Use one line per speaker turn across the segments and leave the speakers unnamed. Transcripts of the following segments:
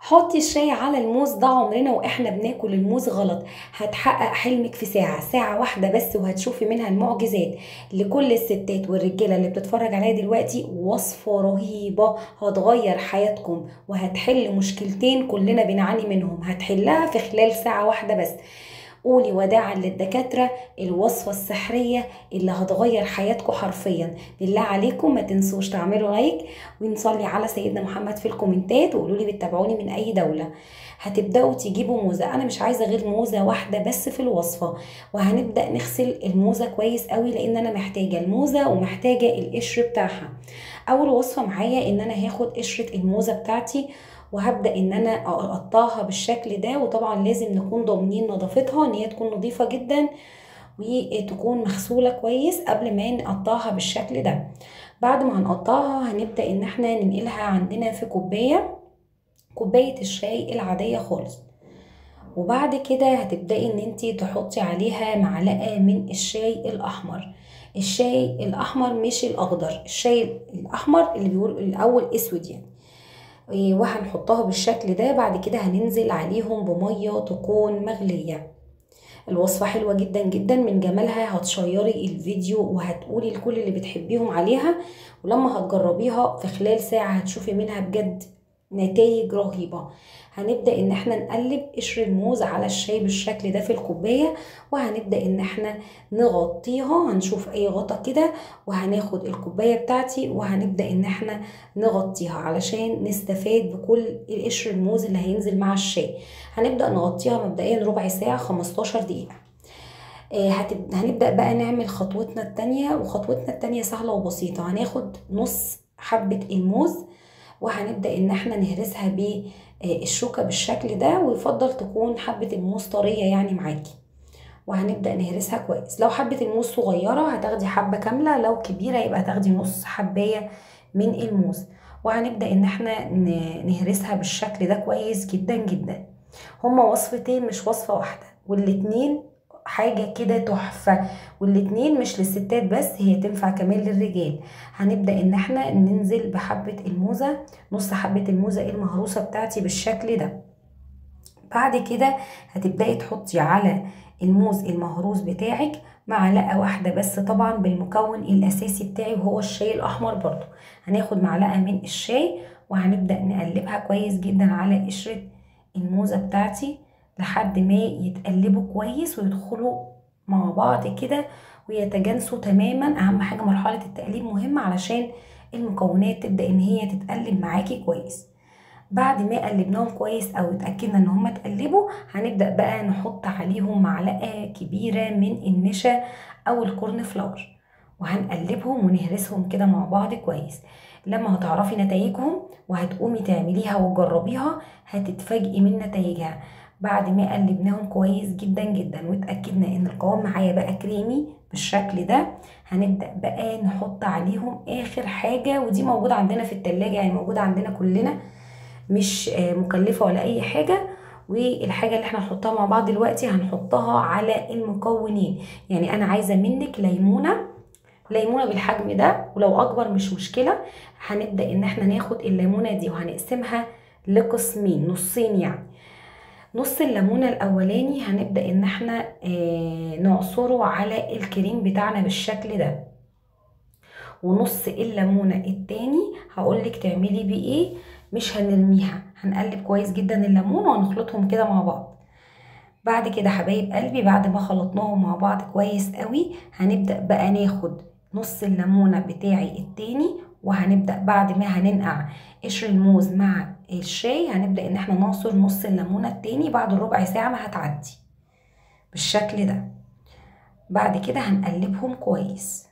حطي الشاي على الموز ده عمرنا واحنا بناكل الموز غلط هتحقق حلمك في ساعة ساعة واحدة بس وهتشوفي منها المعجزات لكل الستات والرجالة اللي بتتفرج عليا دلوقتي وصفة رهيبة هتغير حياتكم وهتحل مشكلتين كلنا بنعاني منهم هتحلها في خلال ساعة واحدة بس قولي وداعا للدكاترة الوصفة السحرية اللي هتغير حياتكم حرفيا بالله عليكم ما تنسوش تعملوا لايك ونصلي على سيدنا محمد في الكومنتات وقولوا لي بتتابعوني من اي دولة هتبداوا تجيبوا موزة انا مش عايزة غير موزة واحدة بس في الوصفة وهنبدأ نغسل الموزة كويس قوي لان انا محتاجة الموزة ومحتاجة القشر بتاعها اول وصفة معايا ان انا هاخد قشرة الموزة بتاعتي وهبدا ان انا اقطعها بالشكل ده وطبعا لازم نكون ضامنين نظافتها ان هي تكون نظيفه جدا وتكون مغسوله كويس قبل ما نقطعها بالشكل ده بعد ما هنقطعها هنبدا ان احنا ننقلها عندنا في كوبايه كوبايه الشاي العاديه خالص وبعد كده هتبداي ان انت تحطي عليها معلقه من الشاي الاحمر الشاي الاحمر مش الاخضر الشاي الاحمر اللي بيقول الاول اسود يعني وهنحطها بالشكل ده بعد كده هننزل عليهم بمية تكون مغلية الوصفة حلوة جدا جدا من جمالها هتشيري الفيديو وهتقولي لكل اللي بتحبيهم عليها ولما هتجربيها في خلال ساعة هتشوفي منها بجد نتائج رهيبة هنبدأ ان احنا نقلب قشر الموز على الشاي بالشكل ده في الكوباية وهنبدأ ان احنا نغطيها هنشوف اي غطا كده وهناخد الكوباية بتاعتي وهنبدأ ان احنا نغطيها علشان نستفاد بكل قشر الموز اللي هينزل مع الشاي هنبدأ نغطيها مبدئيا ربع ساعة 15 دقيقة هنبدأ بقى نعمل خطوتنا التانية وخطوتنا التانية سهلة وبسيطة هناخد نص حبة الموز وهنبدا ان احنا نهرسها بالشوكه بالشكل ده ويفضل تكون حبه الموز طريه يعني معاكي وهنبدا نهرسها كويس لو حبه الموز صغيره هتاخدي حبه كامله لو كبيره يبقى هتاخدي نص حبايه من الموز وهنبدا ان احنا نهرسها بالشكل ده كويس جدا جدا هما وصفتين مش وصفه واحده والاتنين حاجة كده تحفة والاتنين مش للستات بس هي تنفع كمان للرجال هنبدأ ان احنا ننزل بحبة الموزة نص حبة الموزة المهروسة بتاعتي بالشكل ده بعد كده هتبدأي تحطي على الموز المهروس بتاعك معلقة واحدة بس طبعا بالمكون الأساسي بتاعي وهو الشاي الأحمر برضو هناخد معلقة من الشاي وهنبدأ نقلبها كويس جدا على قشرة الموزة بتاعتي لحد ما يتقلبوا كويس ويدخلوا مع بعض كده ويتجانسوا تماما اهم حاجه مرحله التقليب مهمه علشان المكونات تبدا ان هي تتقلب معاكي كويس بعد ما قلبناهم كويس او اتاكدنا ان هما اتقلبوا هنبدا بقى نحط عليهم معلقه كبيره من النشا او الكورن فلاور وهنقلبهم ونهرسهم كده مع بعض كويس لما هتعرفي نتائجهم وهتقومي تعمليها وتجربيها هتتفاجئي من نتائجها بعد ما قلبناهم كويس جدا جدا واتاكدنا ان القوام معايا بقى كريمي بالشكل ده هنبدا بقى نحط عليهم اخر حاجه ودي موجوده عندنا في التلاجة يعني موجوده عندنا كلنا مش مكلفه ولا اي حاجه والحاجة اللي احنا هنحطها مع بعض دلوقتي هنحطها على المكونين يعني انا عايزة منك ليمونة ليمونة بالحجم ده ولو اكبر مش مشكلة هنبدأ ان احنا ناخد الليمونة دي وهنقسمها لقسمين نصين يعني نص الليمونة الأولاني هنبدأ إن احنا اه نعصره على الكريم بتاعنا بالشكل ده ونص الليمونة التاني هقولك تعملي بيه ايه مش هنرميها هنقلب كويس جدا الليمون وهنخلطهم كده مع بعض بعد كده حبايب قلبي بعد ما خلطناهم مع بعض كويس قوي هنبدأ بقى ناخد نص الليمونة بتاعي التاني وهنبدأ بعد ما هننقع قشر الموز مع الشاي هنبدأ ان احنا نعصر نص الليمونة التاني بعد ربع ساعة ما هتعدي بالشكل ده بعد كده هنقلبهم كويس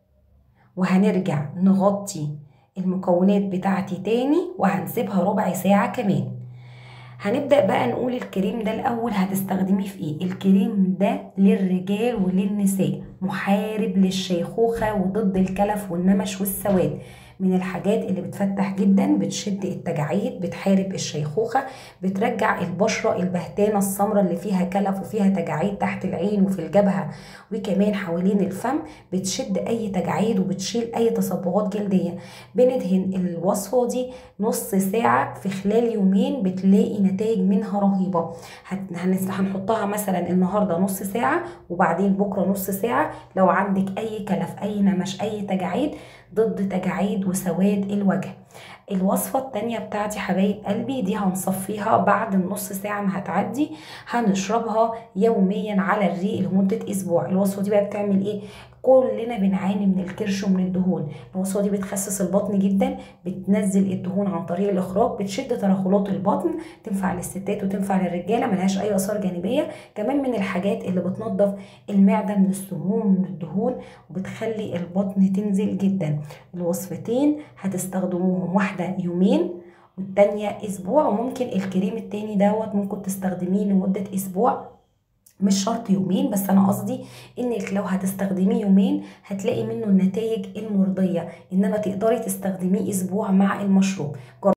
وهنرجع نغطي المكونات بتاعتي تاني وهنسيبها ربع ساعة كمان هنبدأ بقى نقول الكريم ده الأول هتستخدميه في ايه الكريم ده للرجال وللنساء محارب للشيخوخة وضد الكلف والنمش والسواد من الحاجات اللي بتفتح جدا بتشد التجاعيد بتحارب الشيخوخة بترجع البشرة البهتانة السمراء اللي فيها كلف وفيها تجاعيد تحت العين وفي الجبهة وكمان حوالين الفم بتشد اي تجاعيد وبتشيل اي تصبغات جلدية بندهن الوصفة دي نص ساعة في خلال يومين بتلاقي نتائج منها رهيبة هنحطها مثلا النهاردة نص ساعة وبعدين بكرة نص ساعة لو عندك اي كلف اي نمش اي تجاعيد ضد تجاعيد وسواد الوجه الوصفة التانية بتاعتي حبايب قلبي دي هنصفيها بعد النص ساعة ما هتعدي هنشربها يوميا على الريق لمدة اسبوع الوصفة دي بقى بتعمل ايه كلنا بنعاني من الكرش ومن الدهون الوصفه دي بتخسس البطن جدا بتنزل الدهون عن طريق الاخراج بتشد ترهلات البطن تنفع للستات وتنفع للرجاله ملهاش اي اثار جانبيه كمان من الحاجات اللي بتنظف المعده من السموم ومن الدهون وبتخلي البطن تنزل جدا الوصفتين هتستخدموهم واحده يومين والتانية اسبوع وممكن الكريم التاني دوت ممكن تستخدميه لمدة اسبوع مش شرط يومين بس انا قصدي انك لو هتستخدميه يومين هتلاقي منه النتائج المرضيه انما تقدري تستخدميه اسبوع مع المشروب